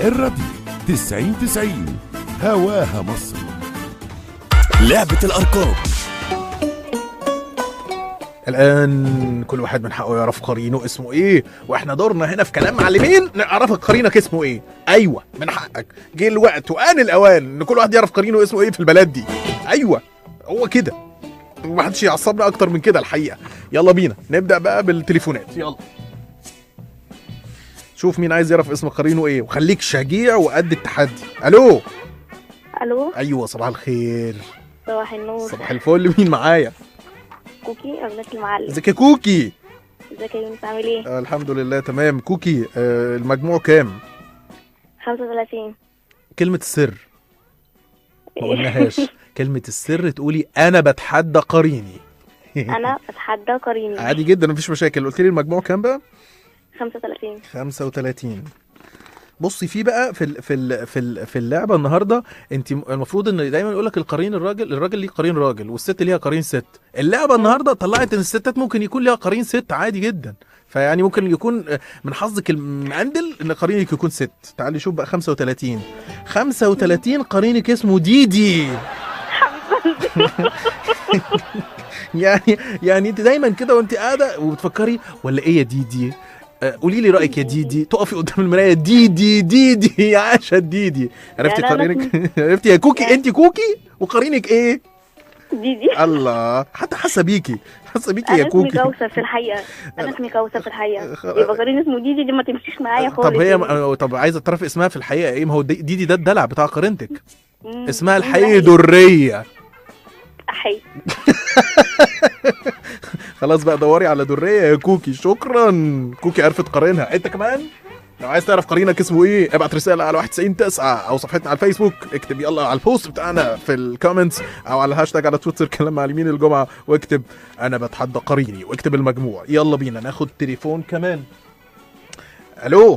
الراديو 90 90 هواها مصر لعبة الأرقام الآن كل واحد من حقه يعرف قرينه اسمه إيه وإحنا دورنا هنا في كلام معلمين نعرفك قرينك اسمه إيه أيوة من حقك جه الوقت وآن الأوان إن كل واحد يعرف قرينه اسمه إيه في البلد دي أيوة هو كده محدش يعصبنا أكتر من كده الحقيقة يلا بينا نبدأ بقى بالتليفونات يلا شوف مين عايز يعرف اسم قرينه إيه وخليك شجيع وقد التحدي ألو الو أيوة صباح الخير صباح النور صباح الفل مين معايا كوكي ابنك المعلم ازيك يا كوكي ازيك يا يونس عامل ايه آه الحمد لله تمام كوكي آه المجموع كام 35 كلمة السر ما قلناهاش كلمة السر تقولي أنا بتحدى قريني انا بتحدى قريني عادي جدا مفيش مشاكل قلت لي المجموع كام بقى 35 35 بصي في بقى في ال في ال في ال في اللعبه النهارده انت المفروض ان دايما يقول لك القرين الراجل الراجل ليه قرين راجل والست ليها قرين ست اللعبه النهارده طلعت ان الستات ممكن يكون ليها قرين ست عادي جدا فيعني ممكن يكون من حظك المعندل ان قرينك يكون ست تعالي شوف بقى 35 35 قرينك اسمه ديدي يعني يعني انت دايما كده وانت قاعده وبتفكري ولا ايه يا ديدي آه، قولي لي رايك يا ديدي تقفي قدام المرايه ديدي ديدي يا عاشا ديدي عرفتي يعني أنا قرينك عرفتي يا كوكي انت كوكي وقرينك ايه ديدي الله حتى حاسه بيكي حاسه بيكي يا انا اسمي كوكي كوثر في الحقيقه انا اسمي كوثر في الحقيقه خلاص. يبقى قرين اسمه ديدي دي ما تمشيش معايا خالص طب هي يعني. طب عايزه تعرفي اسمها في الحقيقه ايه ما هو دي- ديدي ده الدلع بتاع قرينتك مم. اسمها مم. الحقيقي دريه احي خلاص بقى دوري على دريه يا كوكي شكرا كوكي عرفت قرينها انت كمان لو عايز تعرف قرينك اسمه ايه ابعت رساله على 199 او صفحتنا على الفيسبوك اكتب يلا على البوست بتاعنا في الكومنتس او على الهاشتاج على تويتر كلام معلمين الجمعه واكتب انا بتحدى قريني واكتب المجموع يلا بينا ناخد تليفون كمان الو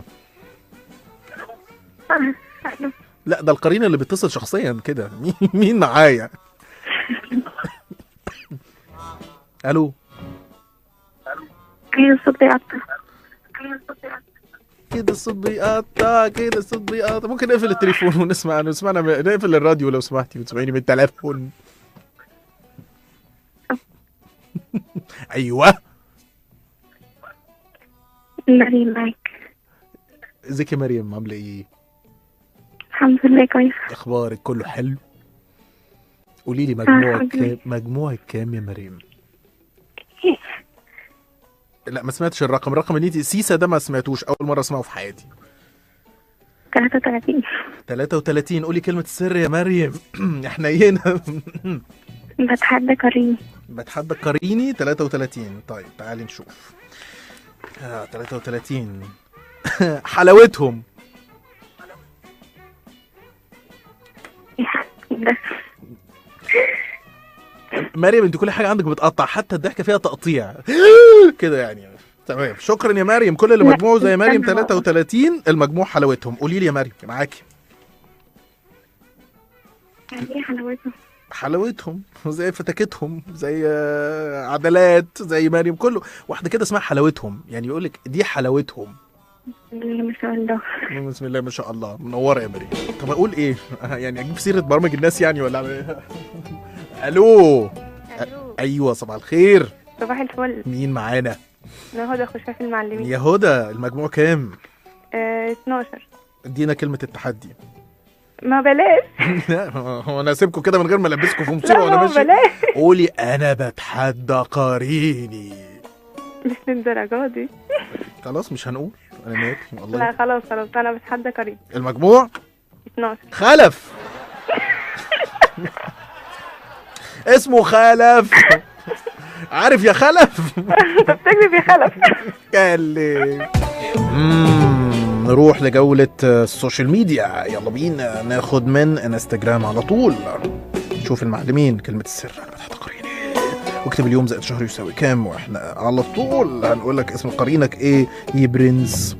لا ده القرين اللي بيتصل شخصيا كده مين مين معايا الو كده الصوت بيقطع كده الصوت بيقطع كده الصوت بيقطع ممكن نقفل التليفون ونسمع نسمعنا نقفل الراديو لو سمحتي بتسمعيني من التليفون ايوه مريم معاك ازيك يا مريم عامله ايه الحمد لله كويس اخبارك كله حلو قولي لي مجموعك الحمد لله. كام مجموعك كام يا مريم لا ما سمعتش الرقم الرقم اللي انت سيسا ده ما سمعتوش اول مره اسمعه في حياتي 33 33 قولي كلمه السر يا مريم احنا هنا بتحدى قريني بتحدى قريني 33 طيب تعالي نشوف آه 33 حلاوتهم ده مريم انت كل حاجه عندك بتقطع حتى الضحكه فيها تقطيع كده يعني تمام شكرا يا مريم كل اللي لا، مجموعه زي مريم استنى بقى. 33 المجموع حلاوتهم قولي لي يا مريم معاكي يعني ايه حلاوته حلاوتهم زي فتكتهم زي آه، عدلات زي مريم كله واحده كده اسمها حلاوتهم يعني يقول لك دي حلاوتهم ما شاء الله بسم الله ما شاء الله منوره يا مريم طب اقول ايه يعني اجيب سيره برامج الناس يعني ولا أعمل إيه؟ الو الو ايوه صباح الخير صباح الفل مين معانا انا هدى خشاف المعلمين يا هدى المجموع كام آه 12 ادينا كلمه التحدي ما بلاش لا هو انا اسيبكم كده من غير ما البسكم في لا مصيبه وانا ما ماشي بلاش قولي انا بتحدى قريني مش للدرجه دي خلاص مش هنقول انا مالي لا والله خلاص خلاص انا بتحدى قريب المجموع 12 خلف اسمه خلف عارف يا خلف انت بتكذب يا خلف كلم مم، نروح لجولة السوشيال ميديا يلا بينا ناخد من انستجرام على طول شوف المعلمين كلمة السر انا بتحت قريني واكتب اليوم زائد شهر يساوي كام واحنا على طول هنقول لك اسم قرينك ايه يا برنس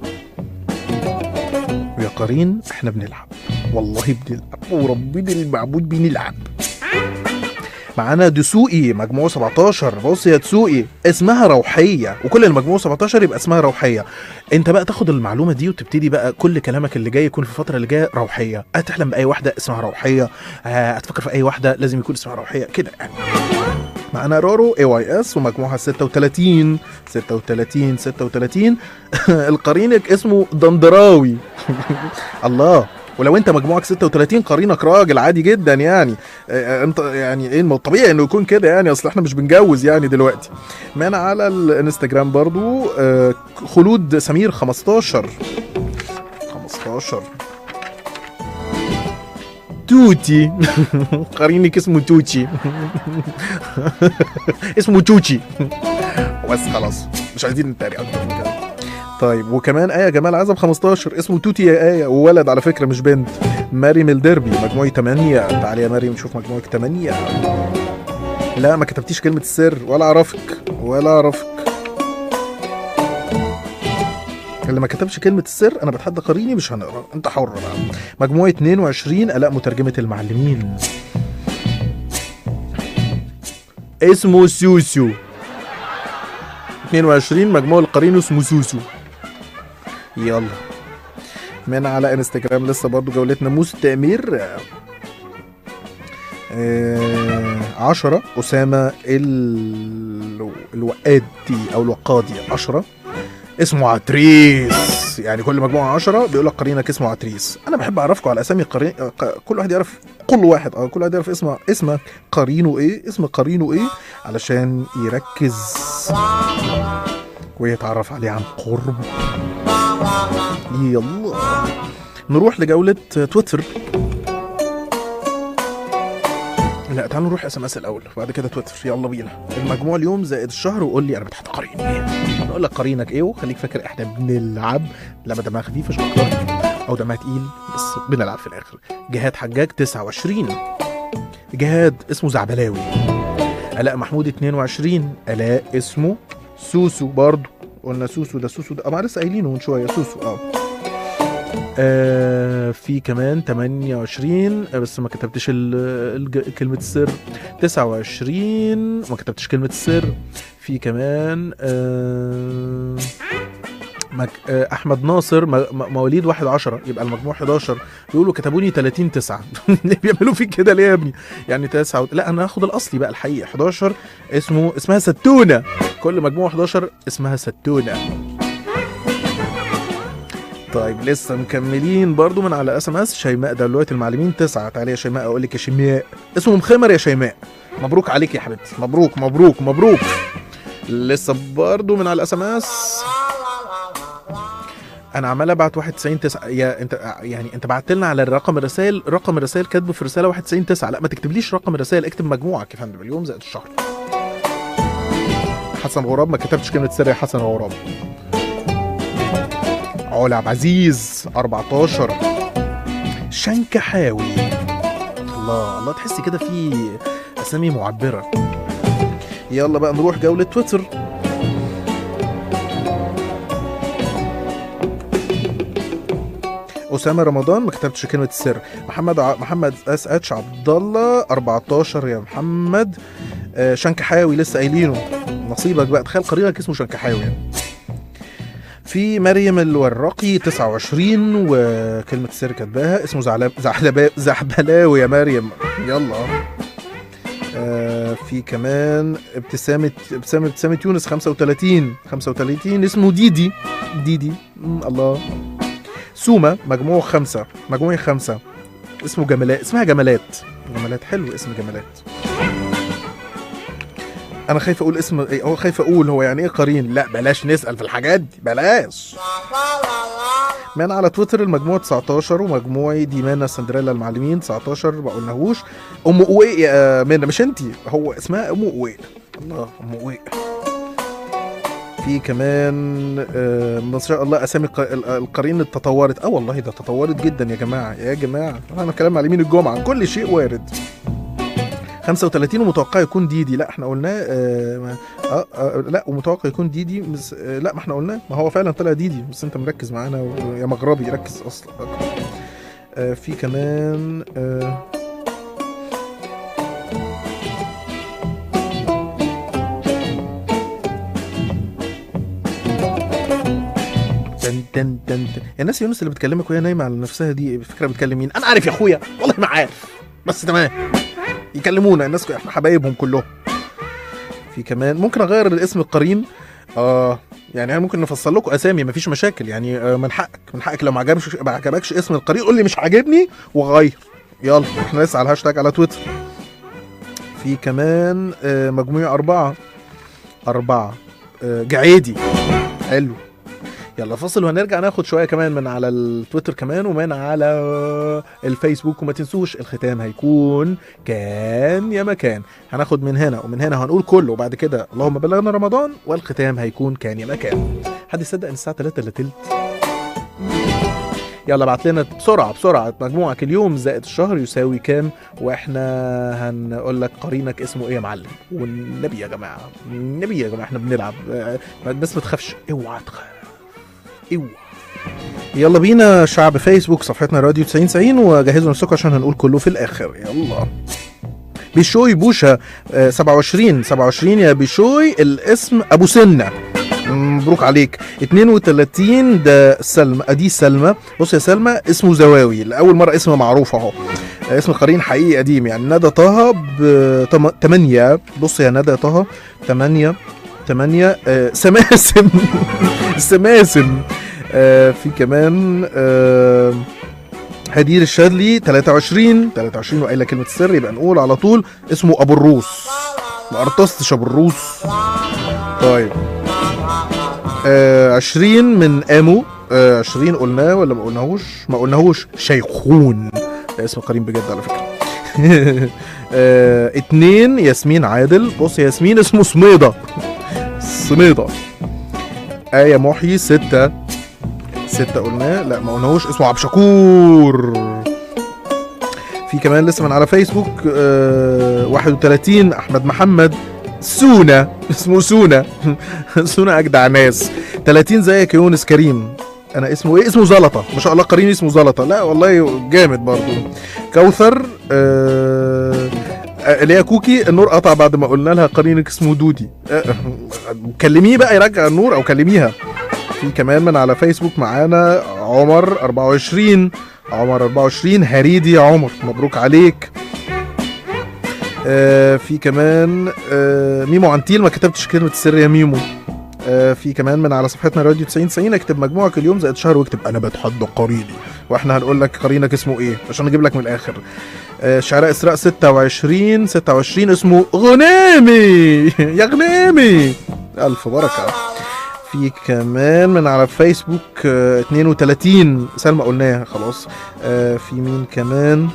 ويا قرين احنا بنلعب والله بنلعب وربنا المعبود بنلعب معانا دسوقي مجموع 17 بص يا دسوقي اسمها روحيه وكل المجموع 17 يبقى اسمها روحيه انت بقى تاخد المعلومه دي وتبتدي بقى كل كلامك اللي جاي يكون في الفتره اللي جايه روحيه هتحلم باي واحده اسمها روحيه آه، هتفكر في اي واحده لازم يكون اسمها روحيه كده يعني معانا رورو اي واي اس ومجموعها 36 36 36 القرينك اسمه دندراوي الله ولو انت مجموعك 36 قرينك راجل عادي جدا يعني اه، انت يعني ايه ما طبيعي انه يكون كده يعني اصل احنا مش بنجوز يعني دلوقتي معنا على الانستجرام برضو اه، خلود سمير 15 15 توتي قرينك اسمه توتشي اسمه توتشي بس خلاص مش عايزين نتريق اكتر من كده طيب وكمان آية جمال عزب 15 اسمه توتي يا آية وولد على فكرة مش بنت مريم الدربي مجموعي 8 تعالي يا مريم نشوف مجموعك 8 لا ما كتبتيش كلمة السر ولا أعرفك ولا أعرفك اللي ما كتبش كلمة السر أنا بتحدى قريني مش هنقرا أنت حر بقى مجموعة 22 آلاء مترجمة المعلمين اسمه سوسو 22 مجموع القرين اسمه سوسو يلا من على انستجرام لسه برضو جولتنا مستمر آه عشرة أسامة ال... الوقادي أو الوقادي عشرة اسمه عتريس يعني كل مجموعة عشرة بيقول لك قرينك اسمه عتريس أنا بحب أعرفكم على أسامي قرين ق- كل واحد يعرف كل واحد اه كل واحد يعرف اسمه اسمه قرينه إيه اسم قرينه إيه علشان يركز ويتعرف عليه عن قرب يلا نروح لجولة تويتر لا تعالوا نروح اس ام اس الاول وبعد كده تويتر يلا بينا المجموع اليوم زائد الشهر وقول لي انا بتحت قرين ايه نقول لك قرينك ايه وخليك فاكر احنا بنلعب لما دمها خفيفه مش اكتر او دمها تقيل بس بنلعب في الاخر جهاد حجاج 29 جهاد اسمه زعبلاوي الاء محمود 22 الاء اسمه سوسو برضو قلنا سوسو ده سوسو ده اه ما لسه قايلينه من شويه سوسو اه آه في كمان 28 آه، بس ما كتبتش ال- الج- كلمة السر 29 ما كتبتش كلمة السر في كمان آه مك... آه احمد ناصر م... م- مواليد 1 10 يبقى المجموع 11 بيقولوا كتبوني 30 9 ليه بيعملوا فيك كده ليه يا ابني يعني 9 و... لا انا هاخد الاصلي بقى الحقيقي 11 اسمه اسمها ستونه كل مجموعه 11 اسمها ستونه طيب لسه مكملين برضو من على اس ام اس شيماء دلوقتي المعلمين تسعة تعالي يا شيماء اقول لك يا شيماء اسمه مخمر يا شيماء مبروك عليك يا حبيبتي مبروك مبروك مبروك لسه برضو من على الاس ام اس انا عمال ابعت 91 9 يا انت يعني انت بعت لنا على الرقم الرسائل رقم الرسائل كاتبه في الرساله 91 9 لا ما تكتبليش رقم الرسائل اكتب مجموعك يا فندم اليوم زائد الشهر حسن غراب ما كتبتش كلمه سر يا حسن غراب علا عبد العزيز 14 شنكحاوي الله الله تحسي كده في اسامي معبره يلا بقى نروح جوله تويتر اسامه رمضان ما كتبتش كلمه السر محمد ع... محمد اس اتش عبد الله 14 يا محمد آه شنكحاوي لسه قايلينه نصيبك بقى تخيل قريبك اسمه شنكحاوي في مريم الورقي 29 وكلمة السر كاتباها اسمه زعلب زعلبا زعبلاوي يا مريم يلا آه في كمان ابتسامة ابتسامة ابتسامة يونس 35 35 اسمه ديدي ديدي مم، الله سوما مجموع خمسة مجموعي خمسة اسمه جمالات اسمها جمالات جمالات حلو اسم جمالات انا خايف اقول اسم إيه، هو خايف اقول هو يعني ايه قرين لا بلاش نسال في الحاجات دي بلاش من على تويتر المجموع 19 ومجموعي ديمانا سندريلا المعلمين 19 ما قلناهوش ام قويق يا منى مش انتي هو اسمها ام قويق الله ام قويق في كمان آه ما شاء الله اسامي الق- ال- القرين اتطورت اه والله ده تطورت جدا يا جماعه يا جماعه انا كلام معلمين الجمعه كل شيء وارد 35 ومتوقع يكون ديدي لا احنا قلناه آه ما- آه آه لا ومتوقع يكون ديدي بس آه لا ما احنا قلناه ما هو فعلا طلع ديدي بس انت مركز معانا و- يا مغربي ركز اصلا آه في كمان آه تن تن تن الناس يونس اللي بتكلمك وهي نايمه على نفسها دي فكره بتكلم مين انا عارف يا اخويا والله ما عارف بس تمام يكلمونا الناس احنا حبايبهم كلهم في كمان ممكن اغير الاسم القرين اه يعني انا ممكن نفصل لكم اسامي مفيش مشاكل يعني آه من حقك من حقك لو ما عجبش ما عجبكش اسم القرين قول لي مش عاجبني وغير يلا احنا لسه على الهاشتاج على تويتر في كمان آه مجموعة أربعة أربعة آه جعيدي حلو يلا فاصل وهنرجع ناخد شويه كمان من على التويتر كمان ومن على الفيسبوك وما تنسوش الختام هيكون كان يا مكان هناخد من هنا ومن هنا هنقول كله وبعد كده اللهم بلغنا رمضان والختام هيكون كان يا مكان حد يصدق ان الساعه 3 الا تلت يلا ابعت لنا بسرعه بسرعه مجموعك اليوم زائد الشهر يساوي كام واحنا هنقول لك قرينك اسمه ايه يا معلم والنبي يا جماعه النبي يا جماعه احنا بنلعب آه، بس ما تخافش اوعى تخاف اوعى يلا بينا شعب فيسبوك صفحتنا راديو 90 90 وجهزوا نفسكم عشان هنقول كله في الاخر يلا بيشوي بوشا آه، 27 27 يا بيشوي الاسم ابو سنه مبروك عليك 32 ده سلمى ادي سلمى بص يا سلمى اسمه زواوي لاول مره اسم معروف اهو آه، اسم قرين حقيقي قديم يعني ندى طه ب 8 بص يا ندى طه 8 8 آه سماسم سماسم آه في كمان آه هدير الشاذلي 23 23 وقايله كلمه السر يبقى نقول على طول اسمه ابو الروس ما ارتستش ابو الروس طيب آه 20 من امو آه 20 قلناه ولا ما قلناهوش ما قلناهوش شيخون ده اسم قريب بجد على فكره آه اتنين ياسمين عادل بص ياسمين اسمه سميضه سميضه آية محيي ستة ستة قلناه لا ما قلناهوش اسمه عبد شكور في كمان لسه من على فيسبوك آه 31 احمد محمد سونا اسمه سونا سونا اجدع ناس 30 زيك يا يونس كريم انا اسمه ايه اسمه زلطه ما شاء الله قرين اسمه زلطه لا والله جامد برضو كوثر آه اللي هي كوكي النور قطع بعد ما قلنا لها قرينك اسمه دودي آه، كلميه بقى يرجع النور او كلميها في كمان من على فيسبوك معانا عمر 24 عمر 24 هريدي عمر مبروك عليك آه في كمان آه ميمو عنتيل ما كتبتش كلمة السر يا ميمو آه في كمان من على صفحتنا راديو 90 90 اكتب مجموعك اليوم زائد شهر واكتب انا بتحدى قريني واحنا هنقول لك قرينك اسمه ايه عشان نجيب لك من الاخر آه شعراء اسراء 26 26 اسمه غنيمي يا غنيمي الف بركه في كمان من على فيسبوك آه 32 سلمى قلناها خلاص آه في مين كمان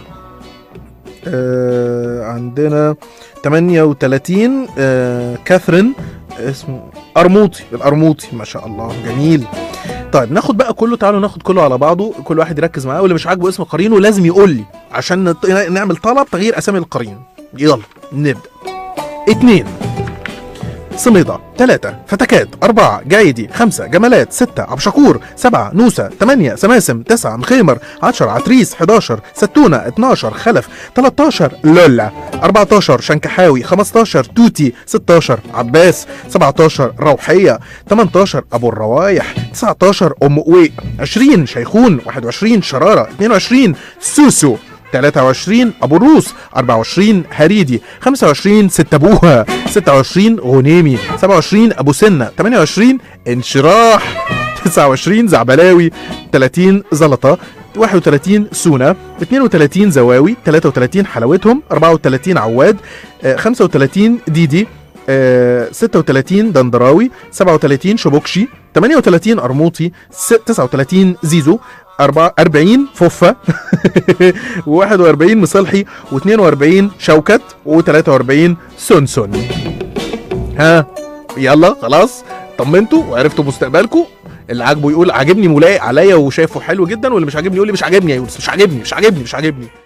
آه عندنا 38 آه كاثرين اسمه ارموطي الارموطي ما شاء الله جميل طيب ناخد بقى كله تعالوا ناخد كله على بعضه كل واحد يركز معاه واللي مش عاجبه اسم قرينه لازم يقول لي عشان نط- نعمل طلب تغيير اسامي القرين يلا نبدا اتنين صميدة ثلاثة فتكات أربعة جايدي خمسة جمالات ستة عبشكور سبعة نوسة ثمانية سماسم تسعة مخيمر عشرة عتريس 11 ستونة 12 خلف 13 لولا 14 شنكحاوي 15 توتي 16 عباس 17 روحية 18 أبو الروايح 19 أم قويق 20 شيخون 21 شرارة 22 سوسو 23 ابو الروس 24 هريدي 25 ست ابوها 26 غنيمي 27 ابو سنه 28 انشراح 29 زعبلاوي 30 زلطه 31 سونا 32 زواوي 33 حلاوتهم 34 عواد آه، 35 ديدي آه، 36 دندراوي 37 شبوكشي 38 ارموطي س- 39 زيزو 40 فوفا و41 مصلحي و42 شوكت و43 سونسون ها يلا خلاص طمنتوا وعرفتوا مستقبلكم اللي عاجبه يقول عاجبني ملايق عليا وشايفه حلو جدا واللي مش عاجبني يقول لي مش عاجبني يا يونس مش عاجبني مش عاجبني مش عاجبني